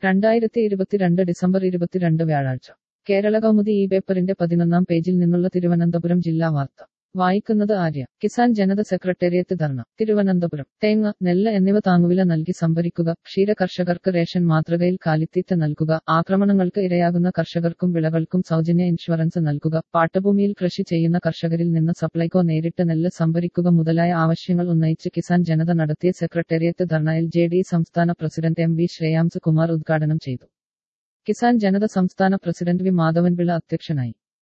രണ്ടായിരത്തി ഇരുപത്തിരണ്ട് ഡിസംബർ ഇരുപത്തിരണ്ട് വ്യാഴാഴ്ച കേരള കൗമുദി ഈ പേപ്പറിന്റെ പതിനൊന്നാം പേജിൽ നിന്നുള്ള തിരുവനന്തപുരം ജില്ലാ വാർത്ത വായിക്കുന്നത് ആര്യ കിസാൻ ജനത സെക്രട്ടേറിയറ്റ് ധർണ തിരുവനന്തപുരം തേങ്ങ നെല്ല് എന്നിവ താങ്ങുവില നൽകി സംഭരിക്കുക ക്ഷീര കർഷകർക്ക് റേഷൻ മാതൃകയിൽ കാലിത്തീറ്റ നൽകുക ആക്രമണങ്ങൾക്ക് ഇരയാകുന്ന കർഷകർക്കും വിളകൾക്കും സൗജന്യ ഇൻഷുറൻസ് നൽകുക പാട്ടഭൂമിയിൽ കൃഷി ചെയ്യുന്ന കർഷകരിൽ നിന്ന് സപ്ലൈകോ നേരിട്ട് നെല്ല് സംഭരിക്കുക മുതലായ ആവശ്യങ്ങൾ ഉന്നയിച്ച് കിസാൻ ജനത നടത്തിയ സെക്രട്ടേറിയറ്റ് ധർണയിൽ ജെ ഡി സംസ്ഥാന president M V Shreyams Kumar ഉദ്ഘാടനം ചെയ്തു കിസാൻ ജനത സംസ്ഥാന പ്രസിഡന്റ് വി മാധവൻപിള്ള അധ്യക്ഷനായി